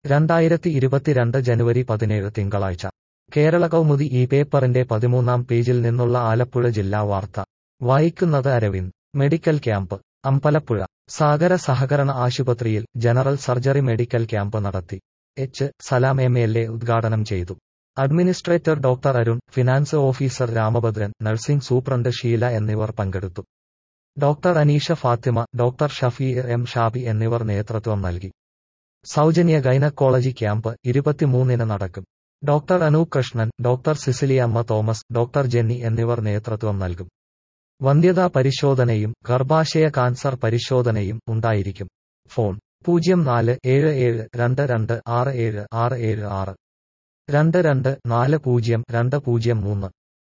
രണ്ടായിരത്തി ഇരുപത്തിരണ്ട് ജനുവരി പതിനേഴ് തിങ്കളാഴ്ച കേരള കൗമുദി ഈ പേപ്പറിന്റെ പതിമൂന്നാം പേജിൽ നിന്നുള്ള ആലപ്പുഴ ജില്ലാ വാർത്ത വായിക്കുന്നത് അരവിന്ദ് മെഡിക്കൽ ക്യാമ്പ് അമ്പലപ്പുഴ സാഗര സഹകരണ ആശുപത്രിയിൽ ജനറൽ സർജറി മെഡിക്കൽ ക്യാമ്പ് നടത്തി H Salam M L A ഉദ്ഘാടനം ചെയ്തു administrator doctor Arun finance officer Ramabhadran nursing superintendent Sheela എന്നിവർ പങ്കെടുത്തു doctor Aneesha Fathima doctor Shafeer M Shabi എന്നിവർ നേതൃത്വം നൽകി സൗജന്യ ഗൈനക്കോളജി ക്യാമ്പ് ഇരുപത്തിമൂന്നിന് നടക്കും doctor Anoop Krishnan doctor Ciciliyamma Thomas doctor Jenny എന്നിവർ നേതൃത്വം നൽകും വന്ധ്യതാ പരിശോധനയും ഗർഭാശയ കാൻസർ പരിശോധനയും ഉണ്ടായിരിക്കും ഫോൺ പൂജ്യം നാല് ഏഴ് ഏഴ് രണ്ട് രണ്ട് ആറ് ഏഴ് ആറ് ഏഴ് ആറ് രണ്ട് രണ്ട് നാല് പൂജ്യം രണ്ട് പൂജ്യം മൂന്ന്